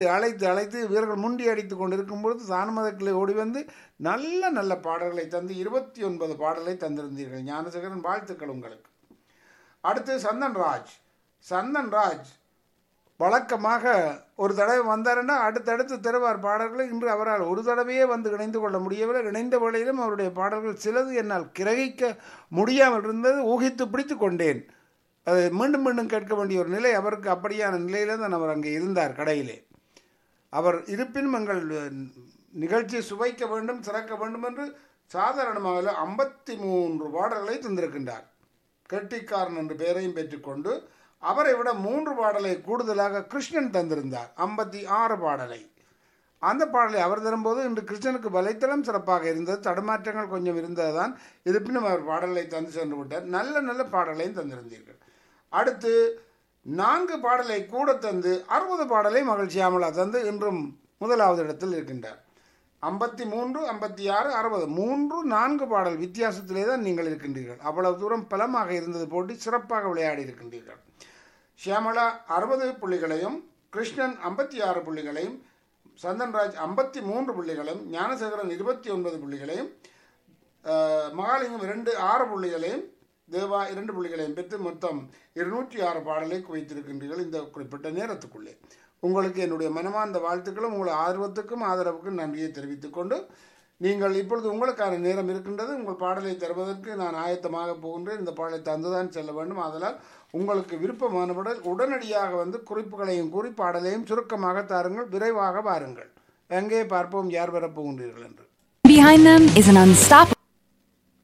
அழைத்து அழைத்து வீரர்கள் முண்டி அடித்து கொண்டிருக்கும் பொழுது தானுமதக்கிளை ஓடி வந்து நல்ல நல்ல பாடல்களை தந்து இருபத்தி ஒன்பது பாடலை தந்திருந்தீர்கள் ஞானசேகரன் வாழ்த்துக்கள் உங்களுக்கு அடுத்து சந்தன் ராஜ் சந்தன் ராஜ் வழக்கமாக ஒரு தடவை வந்தாருன்னா அடுத்தடுத்து தருவார் பாடல்களை இன்று அவரால் ஒரு தடவையே வந்து இணைந்து கொள்ள முடியவில்லை இணைந்த வேளையிலும் அவருடைய பாடல்கள் சிலது என்னால் கிரகிக்க முடியாமல் இருந்தது ஊகித்து பிடித்து கொண்டேன் அது மீண்டும் மீண்டும் கேட்க வேண்டிய ஒரு நிலை அவருக்கு அப்படியான நிலையில தான் அவர் அங்கே இருந்தார் கடையிலே அவர் இருப்பினும் எங்கள் நிகழ்ச்சியை சுவைக்க வேண்டும் சிறக்க வேண்டும் என்று சாதாரணமாக ஐம்பத்தி மூன்று பாடல்களை தந்திருக்கின்றார் கெட்டிக்காரன் என்ற பெயரையும் பெற்றுக்கொண்டு அவரை விட மூன்று பாடலை கூடுதலாக கிருஷ்ணன் தந்திருந்தார் ஐம்பத்தி ஆறு பாடலை அந்த பாடலை அவர் தரும்போது இன்று கிருஷ்ணனுக்கு வலைத்தளம் சிறப்பாக இருந்தது தடுமாற்றங்கள் கொஞ்சம் இருந்ததுதான் இருப்பினும் அவர் பாடலை தந்து சென்று விட்டார் நல்ல நல்ல பாடலையும் தந்திருந்தீர்கள் அடுத்து நான்கு பாடலை கூட தந்து அறுபது பாடலை மகிழ்ச்சியாமலா தந்து இன்றும் முதலாவது இடத்தில் இருக்கின்றார் ஐம்பத்தி மூன்று ஐம்பத்தி ஆறு அறுபது மூன்று நான்கு பாடல் வித்தியாசத்திலே தான் நீங்கள் இருக்கின்றீர்கள் அவ்வளவு தூரம் பலமாக இருந்தது போட்டி சிறப்பாக விளையாடி இருக்கின்றீர்கள் ஷியாமலா அறுபது புள்ளிகளையும் கிருஷ்ணன் ஐம்பத்தி ஆறு புள்ளிகளையும் சந்தன்ராஜ் ஐம்பத்தி மூன்று புள்ளிகளையும் ஞானசேகரன் இருபத்தி ஒன்பது புள்ளிகளையும் மகாலிங்கம் இரண்டு ஆறு புள்ளிகளையும் தேவா இரண்டு புள்ளிகளையும் பெற்று மொத்தம் இருநூற்றி ஆறு பாடலை குவித்திருக்கின்றீர்கள் இந்த குறிப்பிட்ட நேரத்துக்குள்ளே உங்களுக்கு என்னுடைய மனமார்ந்த வாழ்த்துக்களும் உங்கள் ஆர்வத்துக்கும் ஆதரவுக்கும் நன்றியை தெரிவித்துக் கொண்டு நீங்கள் இப்பொழுது உங்களுக்கான நேரம் இருக்கின்றது உங்கள் பாடலை தருவதற்கு நான் ஆயத்தமாக போகின்றேன் இந்த பாடலை தந்துதான் செல்ல வேண்டும் அதனால் உங்களுக்கு விருப்பமானவுடன் உடனடியாக வந்து குறிப்புகளையும் கூறி பாடலையும் சுருக்கமாக தாருங்கள் விரைவாக வாருங்கள் எங்கே பார்ப்போம் யார் வரப்போகின்றீர்கள் என்று Behind them is an unstoppable.